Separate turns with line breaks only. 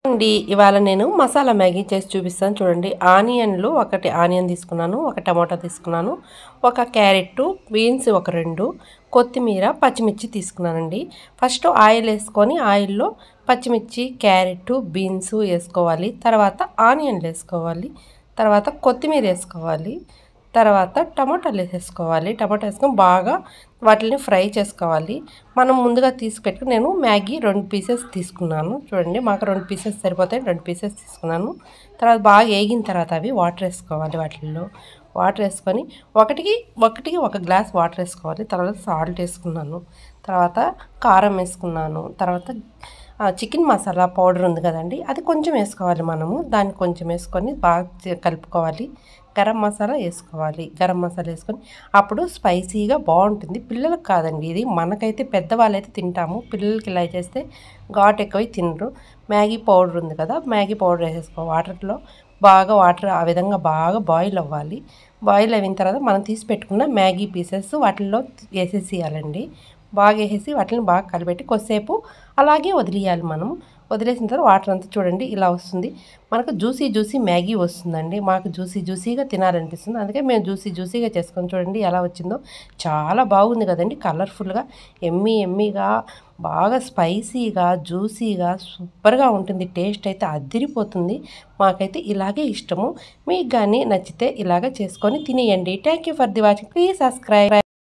అండి ఇవాళ నేను మసాలా మ్యాగీ చేసి చూపిస్తాను చూడండి ఆనియన్లు ఒకటి ఆనియన్ తీసుకున్నాను ఒక టమాటా తీసుకున్నాను ఒక క్యారెట్ బీన్స్ ఒక రెండు కొత్తిమీర పచ్చిమిర్చి తీసుకున్నానండి ఫస్ట్ ఆయిల్ వేసుకొని ఆయిల్లో పచ్చిమిర్చి క్యారెట్ బీన్స్ వేసుకోవాలి తర్వాత ఆనియన్లు వేసుకోవాలి తర్వాత కొత్తిమీర వేసుకోవాలి తర్వాత టమాటాలు వేసేసుకోవాలి టమాటా వేసుకొని బాగా వాటిని ఫ్రై చేసుకోవాలి మనం ముందుగా తీసి పెట్టుకుని నేను మ్యాగీ రెండు పీసెస్ తీసుకున్నాను చూడండి మాకు రెండు పీసెస్ సరిపోతాయి రెండు పీసెస్ తీసుకున్నాను తర్వాత బాగా వేగిన తర్వాత అవి వాటర్ వేసుకోవాలి వాటిల్లో వాటర్ వేసుకొని ఒకటికి ఒకటికి ఒక గ్లాస్ వాటర్ వేసుకోవాలి తర్వాత సాల్ట్ వేసుకున్నాను తర్వాత కారం వేసుకున్నాను తర్వాత చికెన్ మసాలా పౌడర్ ఉంది కదండి అది కొంచెం వేసుకోవాలి మనము దాన్ని కొంచెం వేసుకొని బాగా కలుపుకోవాలి గరం మసాలా వేసుకోవాలి గరం మసాలా వేసుకొని అప్పుడు స్పైసీగా బాగుంటుంది పిల్లలకు కాదండి ఇది మనకైతే పెద్దవాళ్ళైతే తింటాము పిల్లలకి ఇలా చేస్తే ఘాట్ ఎక్కువ తినరు మ్యాగీ పౌడర్ ఉంది కదా మ్యాగీ పౌడర్ వేసేసుకో వాటర్లో బాగా వాటర్ ఆ విధంగా బాగా బాయిల్ అవ్వాలి బాయిల్ అయిన తర్వాత మనం తీసి పెట్టుకున్న మ్యాగీ పీసెస్ వాటిల్లో వేసేసేయాలండి బాగా వేసేసి వాటిని బాగా కలిపెట్టి కొద్దిసేపు అలాగే వదిలేయాలి మనం వదిలేసిన తర్వాత వాటర్ అంతా చూడండి ఇలా వస్తుంది మనకు జ్యూసీ జ్యూసీ మ్యాగీ వస్తుందండి మాకు జ్యూసీ జ్యూసీగా తినాలనిపిస్తుంది అందుకే మేము జ్యూసీ జ్యూసీగా చేసుకొని చూడండి ఎలా వచ్చిందో చాలా బాగుంది కదండి కలర్ఫుల్గా ఎమ్మీ ఎమ్మీగా బాగా స్పైసీగా జ్యూసీగా సూపర్గా ఉంటుంది టేస్ట్ అయితే అదిరిపోతుంది మాకైతే ఇలాగే ఇష్టము మీకు కానీ నచ్చితే ఇలాగ చేసుకొని తినేయండి thank you for the watching please subscribe